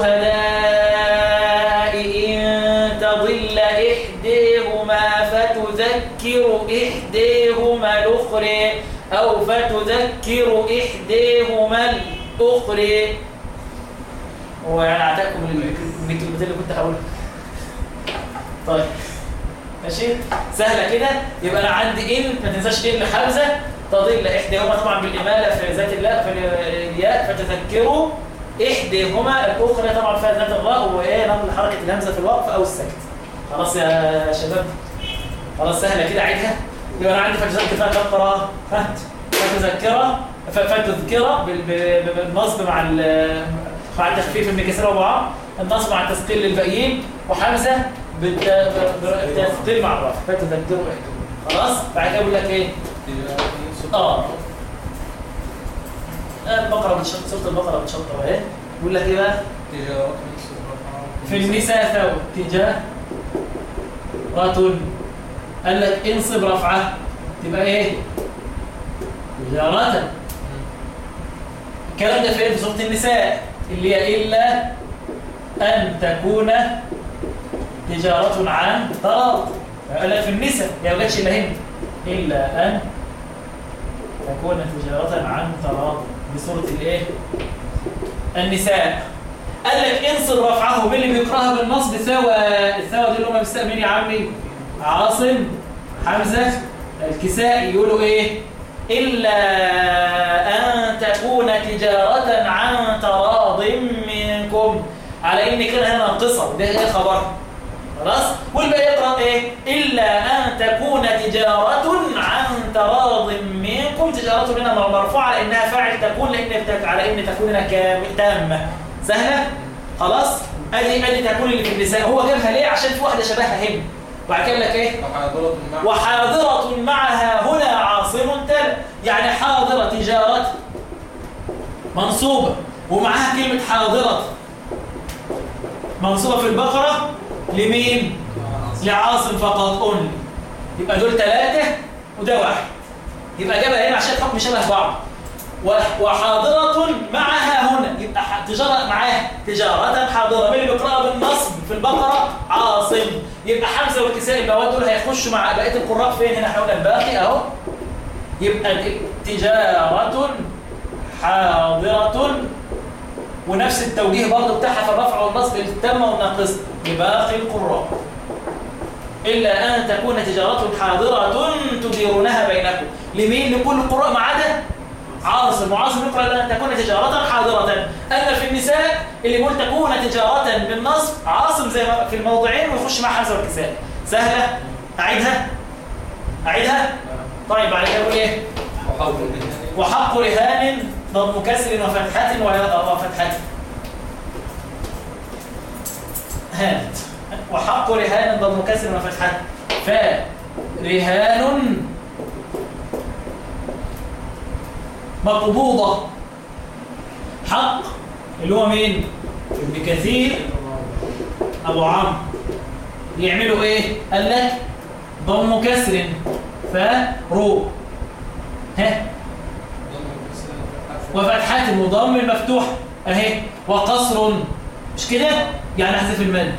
الشهداء إن تضل إحداهما فتذكر إحداهما الأخرى أو فتذكر إحداهما الأخرى هو يعني أعتقكم من الكلمتين اللي كنت هقولها طيب ماشي سهلة كده يبقى أنا عندي إن ما تنساش إن حمزة تضل إحداهما طبعا بالإمالة في ذات الله في الياء فتذكروا إحداهما الأخرى طبعا فيها ذات الراء وإيه نقل حركة الهمزة في الوقف أو السكت خلاص يا شباب خلاص سهلة كده عيدها يبقى أنا عندي فتذكر فيها كم قراءة فهت فتذكرة ف- فتذكرة بال- ب- بالنصب مع ال- مع التخفيف من كسر أبو عمرو النصب مع التثقيل للباقيين وحمزة بالت- بالتثقيل مع الرفع فتذكروا إحداهما خلاص بعد كده أقول لك إيه اه البقرة بتشط سورة البقرة بتشطر اهي يقول لك ايه بقى في النساء ثوب تجاه راتن قال لك انصب رفعه تبقى ايه تجارة الكلام ده فين في سورة النساء اللي هي إلا أن تكون تجارة عن تراض قال لك في النساء يا بلاش إلا هنا إلا أن تكون تجارة عن تراض بسورة الإيه النساء قال لك انصر رفعه باللي بيقراها بالنصب ثوى الثوى دي اللي هم مستأمين يا عمي عاصم حمزة الكسائي يقولوا ايه إلا أن تكون تجارة عن تراض منكم على إن كده هنا قصة ده ايه خبر خلاص والباقي يقرأ ايه إلا أن تكون تجارة عن تراض منكم تجارة هنا مرفوعة لأنها فاعل تكون لأن بتك على إن تكون هنا كام- تامة سهلة خلاص ادي ادي تكون اللي في النساء هو جابها ليه عشان في واحدة شبهها هنا وبعد كده لك ايه وحاضرة مع وحاضرة معها هنا عاصم تل يعني حاضرة تجارة منصوبة ومعها كلمة حاضرة منصوبة في البقرة لمين؟ لعاصم فقط أونلي يبقى دول ثلاثة وده واحد يبقى جابها هنا عشان الحكم شبه بعض و- وحاضرة معها هنا يبقى ح- تجارة معاها تجارة حاضرة من اللي بيقرأها بالنصب في البقرة عاصم يبقى حمزة والكسائي البواد دول هيخشوا مع بقية القراء فين هنا احنا قلنا الباقي اهو يبقى دي تجارة حاضرة ونفس التوجيه برضه بتاعها في الرفع والنصب التامة والناقصة لباقي القراء إلا أن تكون تجارة حاضرة تديرونها بينكم لمين لكل القراء ما عدا عاصم وعاصم يقرأ أن تكون تجارة حاضرة أما في النساء اللي يقول تكون تجارة بالنصب عاصم زي ما في الموضعين ويخش مع حمزة والكساء سهلة أعيدها أعيدها طيب بعد كده يقول إيه وحاضرة وحق رهان ضم كسر وفتحة ولا وفتحة هانت وحق رهان ضم كسر وفتحة فرهان مقبوضة حق اللي هو مين؟ ابن كثير أبو عمرو يعملوا إيه؟ قال لك ضم كسر فرو ها وفتحات المضم المفتوح اهي وقصر مش كده يعني احذف المد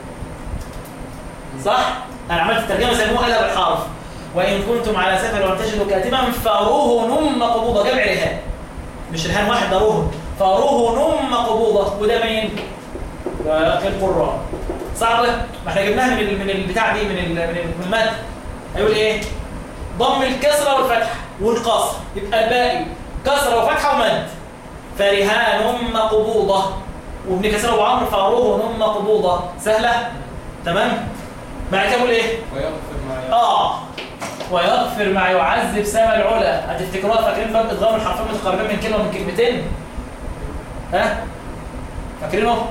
صح انا عملت الترجمه زي ما هو قالها بالحرف وان كنتم على سفر ولم تجدوا كاتبا فروهن مقبوضه جمع رهان مش رهان واحد ده رهن فروهن مقبوضه وده مين باقي القراء صعبه ما احنا جبناها من ال- من البتاع دي من ال- من ال- من المد هيقول ايه ضم الكسره والفتحه والقصر يبقى الباقي كسره وفتحه ومد فرهان مقبوضه وابن كسره وعمر فروهن مقبوضه سهله تمام بعد كده يقول ايه ويغفر ما اه ويغفر ما يعذب سما العلا هتفتكروها فاكرين باب ادغام الحرفين متقاربين من كلمه من كلمتين ها فاكرينه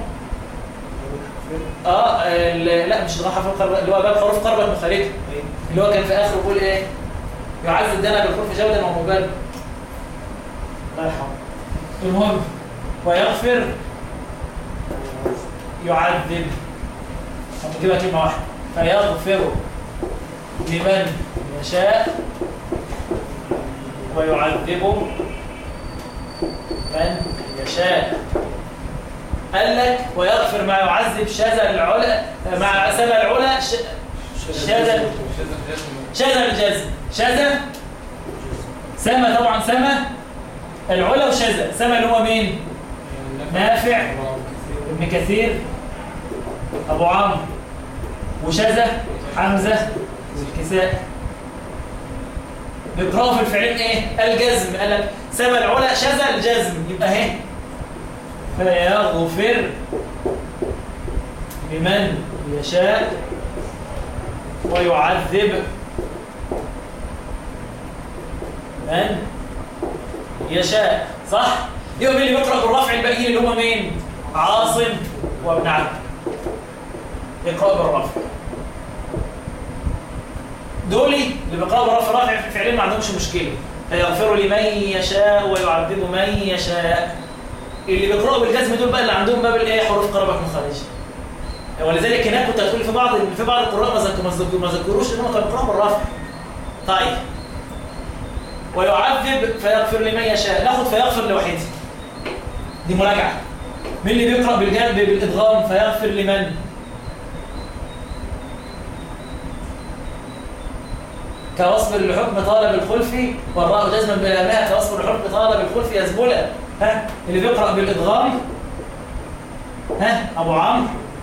اه ال- لا مش ادغام حرفين متقاربين اللي هو باب حروف قربة مخالفه اللي هو كان في اخره بيقول ايه يعذب دنا بالحروف جودا ومبالغ الله يرحمه المهم ويغفر يعذب هنجيبها كلمه واحده فيغفر لمن يشاء ويعذب من يشاء قال لك ويغفر ما يعذب شذا العلا مع سما العلا ش- شذا شذا الجزم شذا سما طبعا سما العلا وشذا سما اللي هو مين نافع ابن كثير ابو عمرو وشذا حمزه والكساء بيقراوا في الفعلين ايه الجزم قال لك سما العلا شذا الجزم يبقى اهي فيغفر لمن يشاء ويعذب من يشاء صح يبقى مين اللي بيقرا بالرفع الباقيين اللي هم مين عاصم وابن عبد يقرأ بالرفع دول اللي بيقرأوا بالرفع رافع في الفعلين ما عندهمش مشكلة فيغفر لمن يشاء ويعذب من يشاء اللي بيقرأوا بالجزم دول بقى اللي عندهم باب الايه حروف قربة مخارجة ولذلك هناك كنت هتقول في بعض في بعض القراء ما ذكر- ما ذكر- ما ذكروش انهم كانوا بيقراوا بالرفع طيب ويعذب فيغفر لمن يشاء ناخد فيغفر لوحده دي مراجعه مين اللي بيقرا بالجانب بالادغام فيغفر لمن كواصبر لحكم طالب الخلف والراء جزما بلا ماء كواصبر لحكم طالب الخلف يزبلا ها اللي بيقرا بالادغام ها ابو عمرو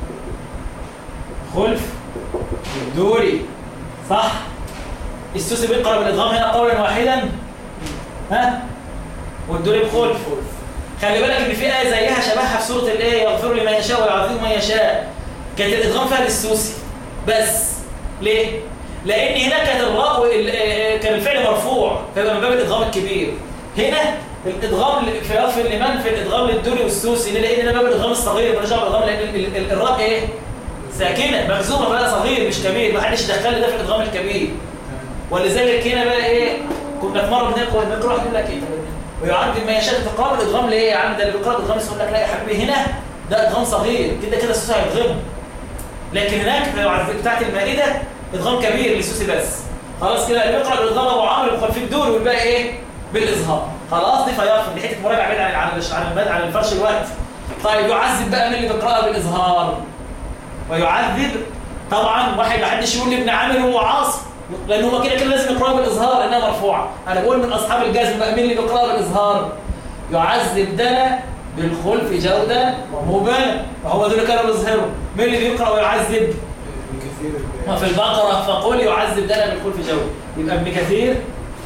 خلف الدوري صح السوسي بيقرا بالادغام هنا قولا واحدا ها والدوري بخلف خلي بالك ان في ايه زيها شبهها في سوره الايه يغفر لمن يشاء ويعذب من يشاء كانت الادغام فيها للسوسي بس ليه لان هنا كانت الراء وال- آه، كان الفعل مرفوع فيبقى من باب الادغام الكبير هنا الادغام ل- في يغفر لمن في الادغام للدوري والسوسي ليه؟ لان ده باب الادغام الصغير مالوش دعوه بالادغام لان ال- ال- الراء ايه ساكنه مجزومه بقى صغير مش كبير ما حدش دخل ده في الادغام الكبير ولذلك هنا بقى ايه كنا في مره بنقرا بنقرا واحد يقول لك ايه ويعدل ما يشاء في قراءه الادغام ليه يا عم ده اللي بيقرا الادغام يقول لك لا يا حبيبي هنا ده ادغام صغير كده كده السوسي هيضغمه لكن هناك في العذاب بتاعت المائده ادغام كبير للسوسي بس خلاص كده اللي بيقرا بالادغام ابو عمرو يدخل في الدور والباقي ايه بالاظهار خلاص دي فيافر دي حته مراجعه بعيد عن عن عن المد- عن الفرش الوقت طيب يعذب بقى من اللي بيقراها بالاظهار ويعذب طبعا واحد ما حدش يقول لي ابن عامر هو عاصم لان هو كده كده لازم يقراها بالاظهار لانها مرفوعه انا بقول من اصحاب الجزم بقى مين اللي بيقراها بالاظهار يعذب دنا بالخلف جودا ومبانا وهو دول كانوا بيظهروا مين اللي بيقرا ويعذب من كثير وفي البقرة فقل يعذب دنا بالخلف جودا يبقى ابن كثير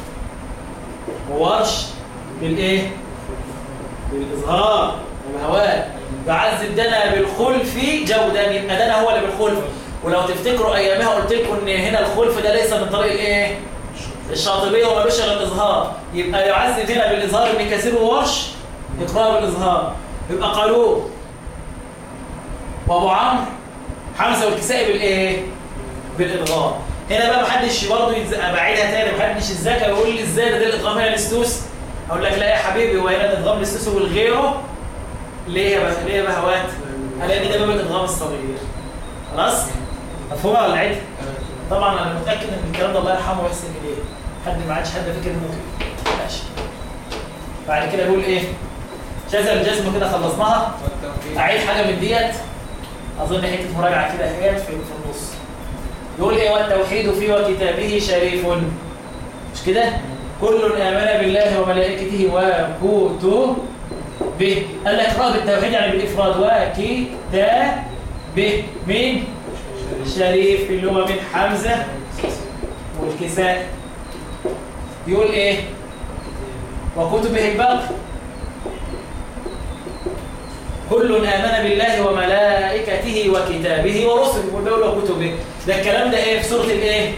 وورش بالايه بالاظهار والهوان يعذب دنا بالخلف جودا يبقى دنا هو اللي بالخلف ولو تفتكروا ايامها قلت لكم ان هنا الخلف ده ليس من طريق الايه الشاطبيه ومالوش غير الاظهار يبقى يعذب هنا بالاظهار ابن كثير وورش يقرأ بالاظهار يبقى قالوه وابو عمرو حمزه والكسائي بالايه بالادغام هنا بقى محدش برضه يتز... بعيدها تاني محدش الذكاء يقول لي ازاي ده, ده الادغام هنا للسوس اقول لك لا يا حبيبي هو هنا الادغام للسوس والغيره ليه يا بقى ليه يا بهوات لان ده باب الادغام الصغير خلاص مفهومه ولا عيد طبعا انا متاكد ان الكلام ده الله يرحمه ويحسن اليه حد ما عادش حد فاكر انه كده ماشي بعد كده يقول ايه جزم الجزم كده خلصناها اعيد حاجه من ديت اظن حته مراجعه كده اهيت في في النص يقول ايه والتوحيد في وكتابه شريف مش كده كل امن بالله وملائكته وكتبه قال لك اقرا بالتوحيد يعني بالافراد وكتابه مين شريف اللي هو من حمزه والكساء يقول ايه وكتبه الباقي كل آمن بالله وملائكته وكتابه ورسله والبول وكتبه ده الكلام ده ايه في سورة الايه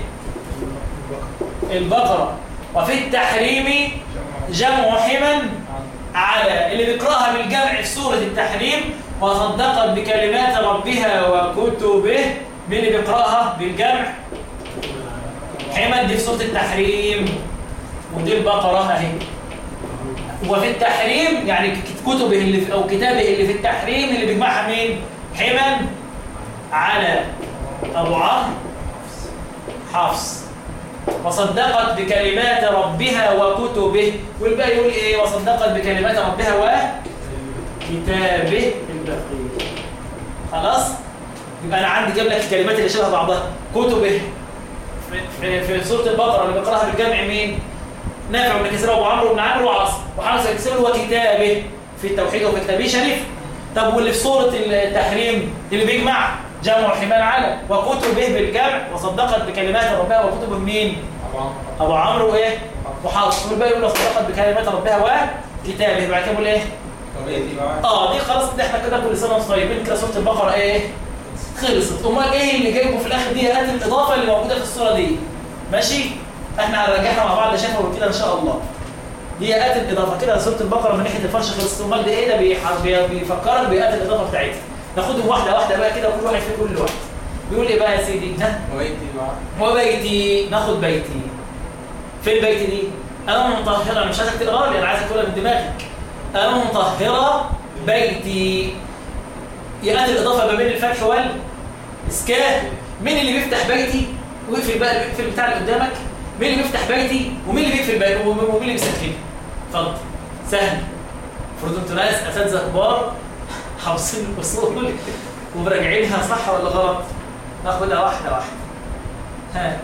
البقرة وفي التحريم جمع حما على اللي بيقراها بالجمع في سورة التحريم وصدقت بكلمات ربها وكتبه مين اللي بيقراها بالجمع حمد دي في سورة التحريم ودي البقرة اهي وفي التحريم يعني كتبه اللي في او كتابه اللي في التحريم اللي بيجمعها مين حمن على ابو عمرو حفص وصدقت بكلمات ربها وكتبه والباقي يقول ايه وصدقت بكلمات ربها وكتابه البقيه خلاص يبقى انا عندي جاب لك الكلمات اللي شبه بعضها كتبه في, في, في سوره البقره اللي بيقراها بالجمع مين نافع بن كثير وابو عمرو بن عمرو وعاصم وحمزه بن كثير وكتابه في التوحيد وفي كتابه شريف طب واللي في سوره التحريم اللي بيجمع جمع حمال على وكتبه بالجمع وصدقت بكلمات ربها وكتبه مين ابو عمرو وايه وحافظ والباقي يقول صدقت بكلمات ربها وكتابه بعد كده يقول ايه اه دي خلاص دي احنا كده كل سنه وانتم طيبين كده سوره البقره ايه خلصت امال ايه اللي جايبه في الاخر دي هات الاضافه اللي موجوده في السوره دي ماشي احنا هنراجعها مع بعض شافه كده ان شاء الله دي آيات الإضافة كده سورة البقرة من ناحية الفرش خلصت امال ده ايه ده بيح- بيفكرك بآيات الإضافة بتاعتها ناخدهم واحدة واحدة بقى كده وكل واحد في كل واحد بيقول ايه بقى يا سيدي ها وبيتي ناخد بيتي فين بيتي دي انا مطهرة انا مش عايزك تقرا لي انا عايزك تقولها من دماغك انا مطهرة بيتي يا آيات الإضافة ما بين الفتح وال اسكان مين اللي بيفتح بيتي ويقفل بقى بيقفل بتاع اللي قدامك مين اللي بيفتح بيتي ومين اللي بيقفل بيتي ومين اللي بيسكنه اتفضل سهل المفروض انتوا ناس اساتذه كبار حافظين الاصول ومراجعينها صح ولا غلط ناخدها واحده واحده ها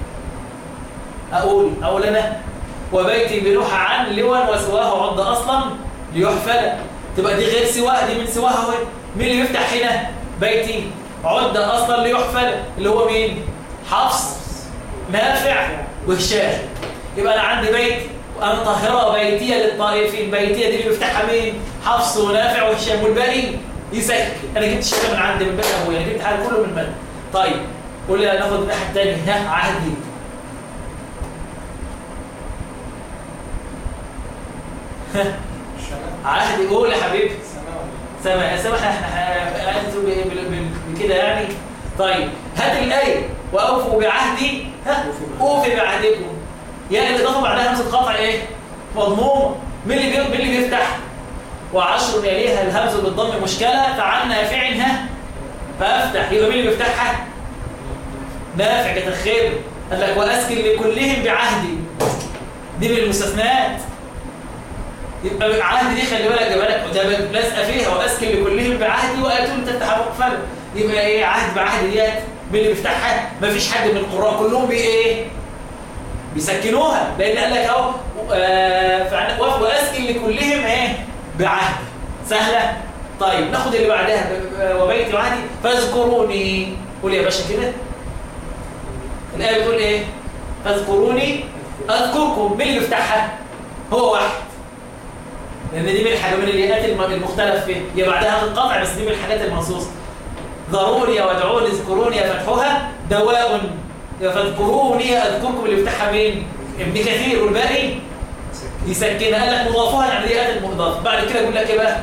اقول اقول انا وبيتي بنوح عن لون وسواه عض اصلا ليحفل تبقى دي غير سواء دي من سواها اهو مين اللي بيفتح هنا بيتي عد اصلا ليحفل اللي هو مين حفص نافع وهشام يبقى انا عندي بيت وانا طاهره بيتيه للطائفين بيتيه دي اللي بيفتحها مين حفص ونافع وهشام والباقي يسكن انا جبت شيء من عندي من بيت ابويا انا جبت حاجه كله من المد طيب قول لي ناخد الناحيه الثانيه ها عهدي عهدي قول يا حبيبي سامع سامع احنا انتوا بكده يعني طيب هات الايه واوفوا بعهدي ها اوفي بعهدكم يعني الاضافه بعدها همزه قطع ايه مضمومه مين اللي مين اللي بيفتح وعشر يليها الهمز بالضم مشكله فعن نافعها فافتح يبقى مين اللي بيفتحها نافع كتخير قال لك واسكن لكلهم بعهدي دي من المستثنات يبقى عهد دي خلي بالك بالك لازقه فيها واسكن لكلهم بعهدي واتون تفتح مقفله يبقى ايه عهد بعهد ديت مين اللي بيفتحها مفيش حد من القراء كلهم بي ايه بيسكنوها لان قال لك اهو آه واسكن لكلهم ايه بعهد سهله طيب ناخد اللي بعدها وبيت وعهدي فاذكروني قول يا باشا كده الايه بتقول ايه فاذكروني اذكركم مين اللي بيفتحها هو واحد لان دي من الحاجات من اليات المختلف فيه هي بعدها القطع بس دي من الحاجات المنصوصه ضروري وادعوني اذكروني فتحها دواء فاذكروني اذكركم اللي بيفتحها مين ابن كثير والباقي يسكنها قال لك مضافها يعني دي ات المضاف بعد كده يقول لك ايه بقى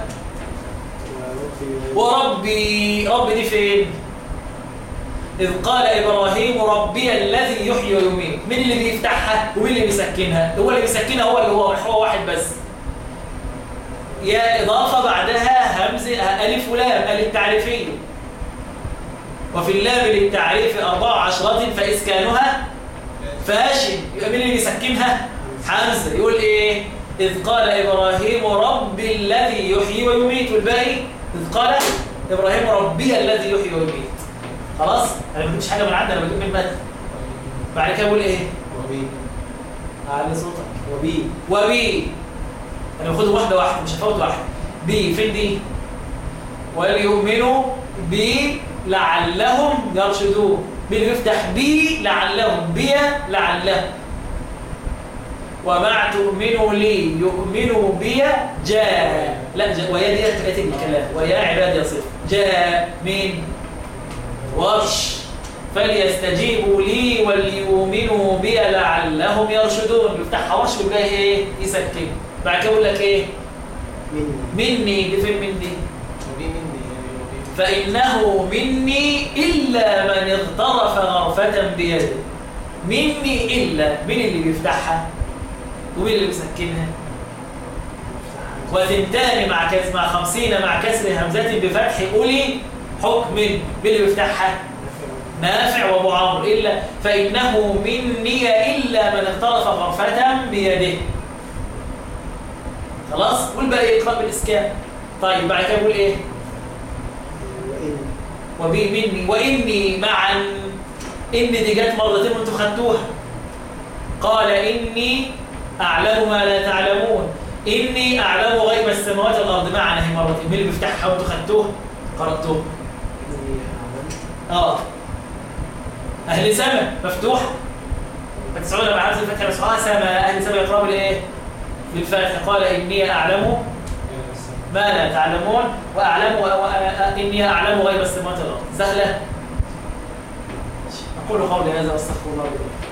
وربي ربي دي فين إذ قال إبراهيم ربي الذي يحيي ويميت مين اللي بيفتحها ومين اللي بيسكنها هو اللي بيسكنها هو اللي هو هو واحد بس يا إضافة بعدها همزة ألف ولام ألف تعريفية وفي اللام للتعريف أربع عشرات فإسكانها فاشل يبقى مين اللي بيسكنها حمزة يقول إيه إذ قال إبراهيم ربي الذي يحيي ويميت والباقي إذ قال إبراهيم ربي الذي يحيي ويميت خلاص أنا ما بجيبش حاجة من عندي أنا بجيب من المتن بعد كده أقول إيه وبي أعلى صوتك وبي وبي انا باخدهم واحده واحده مش هفوت واحده بي فين دي وليؤمنوا بي لعلهم يرشدون مين اللي بيفتح بي لعلهم بي لعلهم ومع تؤمنوا لي يؤمنوا بي جاء لا جاء ويا دي تأتي الكلام ويا عبادي صفر جاء مين ورش فليستجيبوا لي وليؤمنوا بي لعلهم يرشدون يفتحها ورش والباقي ايه يسكن بعد كده يقول لك ايه مني مني دي فين مني وبي مني يعني وبي فإنه مني إلا من اغترف غرفة بيده مني إلا مين اللي بيفتحها ومين اللي بيسكنها وثنتان مع كسر مع خمسين مع كسر همزة بفتح أولي حكم مين اللي بيفتحها نافع وابو عمرو إلا فإنه مني إلا من اغترف غرفة بيده خلاص والباقي يقرأ بالإسكان طيب بعد كده يقول إيه وإن وبي مني وإني معا إن دي جت مرتين وانتم خدتوها قال إني أعلم ما لا تعلمون إني أعلم غيب السماوات والأرض معنا هي مرتين مين اللي بيفتحها وانتم خدتوها قرأتوها إني أعلم اه أهل سما مفتوحة فتسعون مع عبد الفتح بس اه سما أهل سما يقرأوا بالإيه بالفتح قال إني أعلم ما لا تعلمون وأعلم وإني أعلم غيب السماوات والأرض سهلة أقول قولي هذا وأستغفر الله لي ولكم